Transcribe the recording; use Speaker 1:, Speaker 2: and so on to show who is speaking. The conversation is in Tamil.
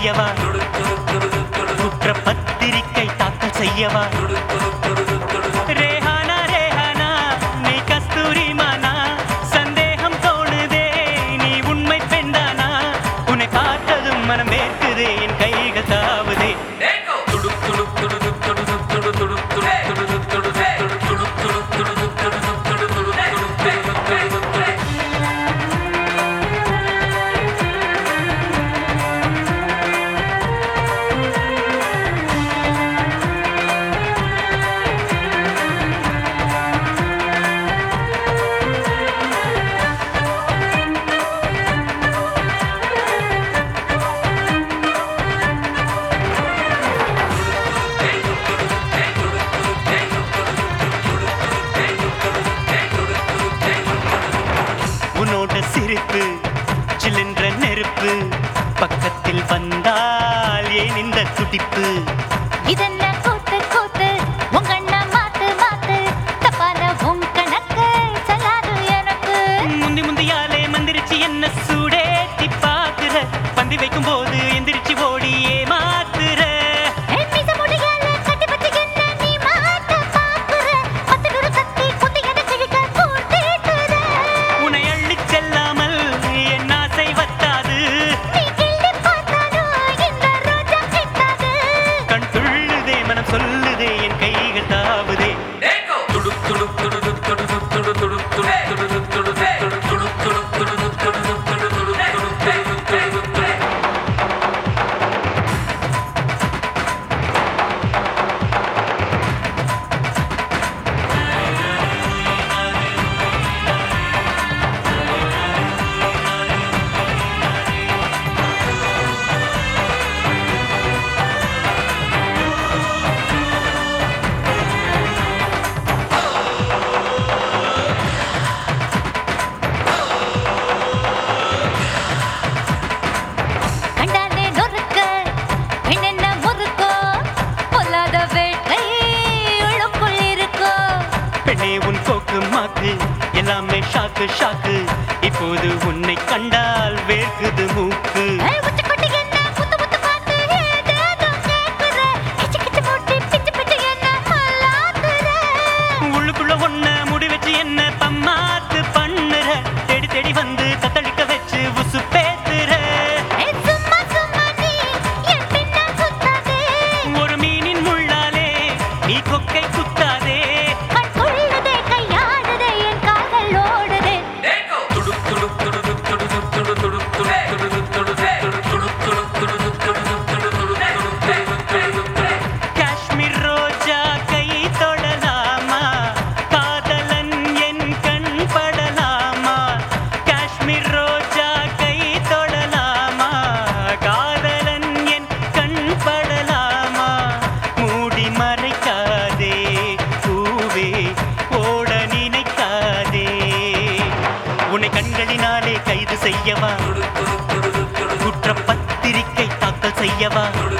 Speaker 1: செய்யவா குற்றப்பத்திரிக்கை தாக்கல் செய்யவா ரேஹானா ரேஹானா நீ கஸ்தூரி மானா சந்தேகம் தோணுதே நீ உண்மை பெண்தானா உன்னை பார்த்ததும் மனம் வேர்க்குதே என் கைகள் தாவுதே உன்னோட சிரிப்பு சிலின்ற நெருப்பு பக்கத்தில் வந்தால் ஏன் இந்த துடிப்பு
Speaker 2: இதென்ன கூத்து கூத்து உங்கண்ண மாத்து மாத்து தப்பான உன் கணக்கு செல்லாது எனக்கு
Speaker 1: முந்தி முந்தியாலே மந்திரிச்சு என்ன சூடேத்தி பாக்குற பந்தி வைக்கும் போது எந்திரிச்சு ஓடி ஏமாத்துற
Speaker 2: என் மீச முடியால கட்டி பத்தி என்ன நீ மாட்ட பாக்குற பத்து கத்தி குத்தி என கிழிக்க கூட்டிட்டுற
Speaker 1: உன்னை அள்ளிச் செல்லாமல் என் ஆசை வத்தாது
Speaker 2: நீ கிள்ளி பார்த்தாலும் இந்த ரோஜா கிட்டாது
Speaker 1: கண் துள்ளுதே மனம் சொல்லுதே என் கைகள் தாவுதே
Speaker 2: கண்டாலே நொறுக்க பெண்ணென்ன முறுக்கோ பொல்லாத வேட்டை உள்ளுக்குள் இருக்கோ
Speaker 1: பெண்ணே உன் போக்கு மாக்கு எல்லாமே ஷாக்கு ஷாக்கு இப்போது உன்னை கண்டால் வேர்க்குது மூக்கு
Speaker 2: ஏய், உச்சக்கொட்டி என்ன குத்து குத்து பார்த்து ஏதேதோ கேக்குற. கிச்சு கிச்சு மூட்டி பிச்சு பிச்சு என்ன மல்லாத்துற.
Speaker 1: உள்ளுக்குள்ள ஒன்ன முடி வச்சு என்ன பம்மாத்து பண்ணுற தேடி தேடி வந்து தத்தளிக்க வச்சு உசு பேத்துற
Speaker 2: ஏய், சும்மா சும்மா நீ என் பின்னால் சுத்தாதே.
Speaker 1: ஒரு மீனின் முள்ளாலே நீ கொக்கை குத்தாதே
Speaker 2: கண் கொள்ளுதே, கையாடுதே, என் கால்கள் ஓடுதே.
Speaker 1: காஷ்மீர் ரோஜா கை தொடலாமா காதலன் என் கண் படலாமா காஷ்மீர் ரோஜா கை தொடலாமா காதலன் என் கண் படலாமா மூடி மறைக்காதே பூவே ஓட நினைக்காதே உன்னை கண்களினாலே கைது செய்யவா குற்றப்பத்திரிக்கை தாக்கல் செய்யவா